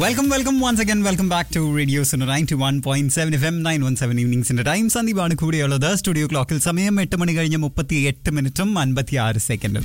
welcome welcome once again welcome back to radio ninety one point seven FM nine one one സെവൻ ഈവനിങ്സിന്റെ time സന്ദീപാണ് കൂടെയുള്ളത് studio ക്ലോക്കിൽ സമയം എട്ട് മണി കഴിഞ്ഞ് മുപ്പത്തി എട്ട് മിനിറ്റും അൻപത്തി ആറ് സെക്കൻഡും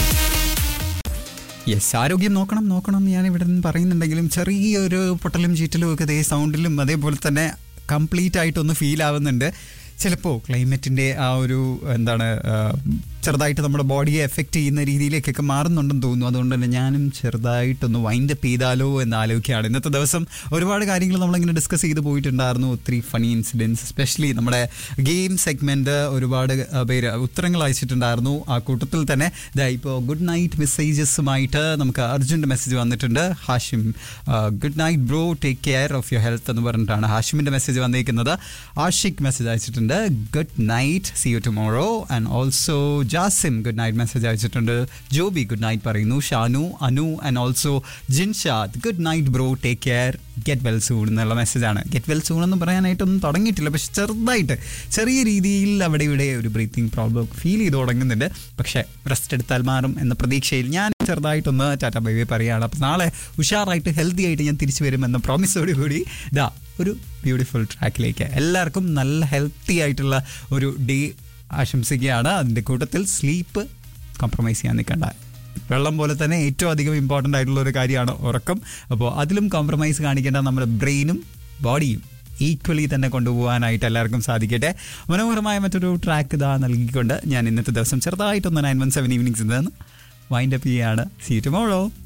യെസ് ആരോഗ്യം നോക്കണം നോക്കണം ഞാൻ ഇവിടെ നിന്ന് പറയുന്നുണ്ടെങ്കിലും ചെറിയൊരു പൊട്ടലും ചീറ്റലും ഒക്കെ അതേ സൗണ്ടിലും അതേപോലെ തന്നെ കംപ്ലീറ്റ് ആയിട്ടൊന്ന് ഫീൽ ആവുന്നുണ്ട് ചിലപ്പോൾ ക്ലൈമറ്റിൻ്റെ ആ ഒരു എന്താണ് ആ, ചെറുതായിട്ട് നമ്മുടെ ബോഡിയെ എഫക്റ്റ് ചെയ്യുന്ന രീതിയിലേക്കൊക്കെ മാറുന്നുണ്ടെന്ന് തോന്നുന്നു അതുകൊണ്ട് തന്നെ ഞാനും ചെറുതായിട്ടൊന്ന് വൈൻഡ് അപ്പ് ചെയ്താലോ എന്ന് ആലോചിക്കുകയാണ് ഇന്നത്തെ ദിവസം ഒരുപാട് കാര്യങ്ങൾ നമ്മളിങ്ങനെ ഡിസ്കസ് ചെയ്ത് പോയിട്ടുണ്ടായിരുന്നു ഒത്തിരി ഫണി ഇൻസിഡൻസ് എസ്പെഷ്യലി നമ്മുടെ ഗെയിം സെഗ്മെൻറ്റ് ഒരുപാട് ആ, പേര് ഉത്തരങ്ങൾ അയച്ചിട്ടുണ്ടായിരുന്നു ആ കൂട്ടത്തിൽ തന്നെ ഇതാ ഇപ്പോൾ ഗുഡ് നൈറ്റ് മെസ്സേജസുമായിട്ട് നമുക്ക് അർജുൻ്റെ മെസ്സേജ് വന്നിട്ടുണ്ട് Hashim good night bro take care of your health എന്ന് പറഞ്ഞിട്ടാണ് ഹാഷിമിൻ്റെ മെസ്സേജ് വന്നിരിക്കുന്നത് ആഷിഖ് മെസ്സേജ് അയച്ചിട്ടുണ്ട് good night see you tomorrow and also Jasim good night message അയച്ചിട്ടുണ്ട് ജോബി ഗുഡ് നൈറ്റ് പറയുന്നു Shanu Anu and also Jinshad good night bro take care get well soon എന്നുള്ള മെസ്സേജാണ് get well soon എന്ന് പറയാനായിട്ടൊന്നും തുടങ്ങിയിട്ടില്ല പക്ഷെ ചെറുതായിട്ട് ചെറിയ രീതിയിൽ അവിടെ ഇവിടെ ഒരു ബ്രീത്തിങ് പ്രോബ്ലം ഫീൽ ചെയ്ത് തുടങ്ങുന്നുണ്ട് പക്ഷേ റെസ്റ്റ് എടുത്താൽ മാറും എന്ന പ്രതീക്ഷയിൽ ഞാൻ ചെറുതായിട്ടൊന്ന് ടാറ്റ ബൈ ബൈ പറയുകയാണ് അപ്പോൾ നാളെ ഉഷാറായിട്ട് ഹെൽത്തി ആയിട്ട് ഞാൻ തിരിച്ചു വരുമെന്ന പ്രോമിസോട് കൂടി ഇതാ ഒരു ബ്യൂട്ടിഫുൾ ട്രാക്കിലേക്ക് എല്ലാവർക്കും നല്ല ഹെൽത്തി ആയിട്ടുള്ള ഒരു ഡേ ആശംസിക്കുകയാണ് അതിൻ്റെ കൂട്ടത്തിൽ സ്ലീപ്പ് കോംപ്രമൈസ് ചെയ്യാൻ നിൽക്കണ്ട വെള്ളം പോലെ തന്നെ ഏറ്റവും അധികം ഇമ്പോർട്ടൻ്റ് ആയിട്ടുള്ള ഒരു കാര്യമാണ് ഉറക്കം അപ്പോൾ അതിലും കോംപ്രമൈസ് കാണിക്കേണ്ട നമ്മുടെ ബ്രെയിനും ബോഡിയും ഈക്വലി തന്നെ കൊണ്ടുപോകാനായിട്ട് എല്ലാവർക്കും സാധിക്കട്ടെ മനോഹരമായ മറ്റൊരു ട്രാക്ക് ഇതാ നൽകിക്കൊണ്ട് ഞാൻ ഇന്നത്തെ ദിവസം ചെറുതായിട്ടൊന്ന് നയൻ വൺ സെവൻ ഈവനിങ്സ് നിന്ന് വൈൻഡ് അപ്പ് ചെയ്യുകയാണ് സീ ടുമോളോ